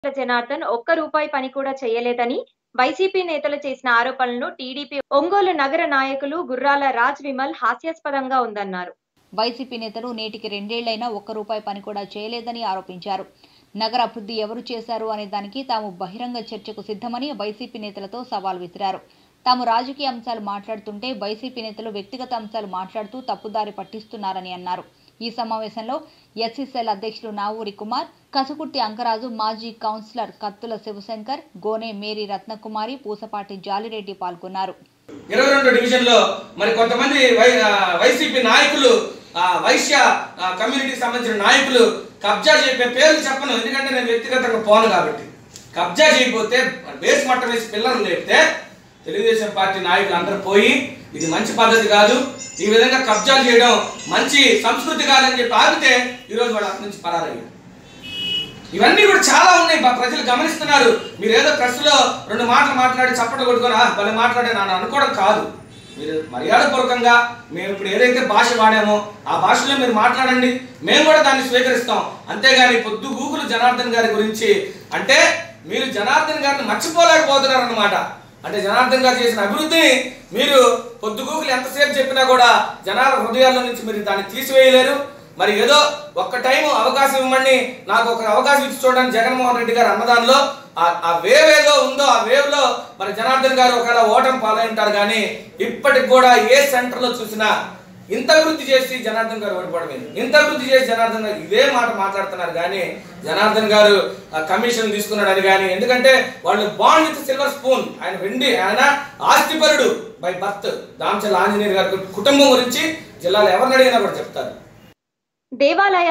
జనార్దన్ ఒక్క రూపాయి పని కూడా చేయలేదని వైసీపీ నేతలు చేసిన ఆరోపణలను టీడీపీ ఒంగోలు నగర నాయకులు గుర్రాల రాజ్ విమల్ హాస్యాస్పదంగా ఉందన్నారు వైసీపీ నేతలు నేటికి రెండేళ్లైనా ఒక్క రూపాయి పని కూడా చేయలేదని ఆరోపించారు నగర అభివృద్ధి ఎవరు చేశారు అనే దానికి తాము బహిరంగ చర్చకు సిద్ధమని వైసీపీ నేతలతో సవాల్ విసిరారు తాము రాజకీయ అంశాలు మాట్లాడుతుంటే వైసీపీ నేతలు వ్యక్తిగత అంశాలు మాట్లాడుతూ తప్పుదారి పట్టిస్తున్నారని అన్నారు ఈ సమావేశంలో ఎస్సీసెల్ అధ్యక్షులు నావూరి కుమార్ కసుకుర్తి అంకరాజు మాజీ కౌన్సిలర్ కత్తుల శివశంకర్ గోనె మేరీ రత్నకుమారి పూసపాటి జాలిరెడ్డి పాల్గొన్నారు ఇరవై రెండు డివిజన్ లో మరి కొంతమంది వై ఆ, వైసీపీ నాయకులు ఆ, వైశ్య ఆ, కమ్యూనిటీకి సంబంధించిన నాయకులు కబ్జా చెప్పే పేర్లు చెప్పను ఎందుకంటే నేను వ్యక్తిగతంగా పోను కాబట్టి కబ్జా చేయకపోతే బేస్ మట్టం వేసి పిల్లలు లేపితే తెలుగుదేశం పార్టీ నాయకులు అందరూ పోయి ఇది మంచి పద్ధతి కాదు ఈ విధంగా కబ్జాలు చేయడం మంచి సంస్కృతి కాదని చెప్పి ఆగితే ఈరోజు వాళ్ళ అక్కడి నుంచి పరారయ్యారు ఇవన్నీ కూడా చాలా ఉన్నాయి బా- ప్రజలు గమనిస్తున్నారు మీరు ఏదో ప్రెస్ లో రెండు మాటలు మాట్లాడి చప్పట్లు కొట్టుకొని "ఆ, భలే మాట్లాడే నాన్న అనుకోవడం కాదు మీరు మర్యాదపూర్వకంగా మేము ఇప్పుడు ఏదైతే భాష వాడామో ఆ భాషలో మీరు మాట్లాడండి మేము కూడా దాన్ని స్వీకరిస్తాం అంతేగాని పొద్దు గూగులు జనార్దన్ గారి గురించి అంటే మీరు జనార్దన్ గారిని మర్చిపోలేకపోతున్నారు అన్నమాట అంటే జనార్దన్ గారు చేసిన అభివృద్ధిని మీరు పొద్దుగూకులు ఎంతసేపు చెప్పినా కూడా జనాల హృదయాల్లో నుంచి మీరు దాన్ని తీసివేయలేరు మరి ఏదో ఒక్క టైం అవకాశం ఇవ్వండి నాకు ఒక అవకాశం ఇచ్చి చూడండి జగన్మోహన్ రెడ్డి గారు అన్నదానిలో ఆ- ఆ వేవ్ ఏదో ఉందో ఆ వేవ్ లో మరి జనార్దన్ గారు ఒకవేళ ఓటమి పాలై ఉంటారు కానీ ఇప్పటికి కూడా ఏ సెంటర్ లో చూసినా ఇంత అభివృద్ధి చేసి జనార్దన్ గారు ఓడిపోవడమే ఇంత అభివృద్ధి చేసి జనార్దన్ గారు ఇదే మాట మాట్లాడుతున్నారు కానీ జనార్దన్ గారు ఆ, కమిషన్ తీసుకున్నాడు అని కానీ ఎందుకంటే వాళ్ళు బాండ్ విత్ సిల్వర్ స్పూన్ ఆయన వెండి ఆయన ఆస్తిపరుడు బై బర్త్ దామచల్ ఆంజనేయులు గారి కుటుంబం గురించి జిల్లాలో ఎవరిని అడిగినా కూడా చెప్తారు దేవాలయ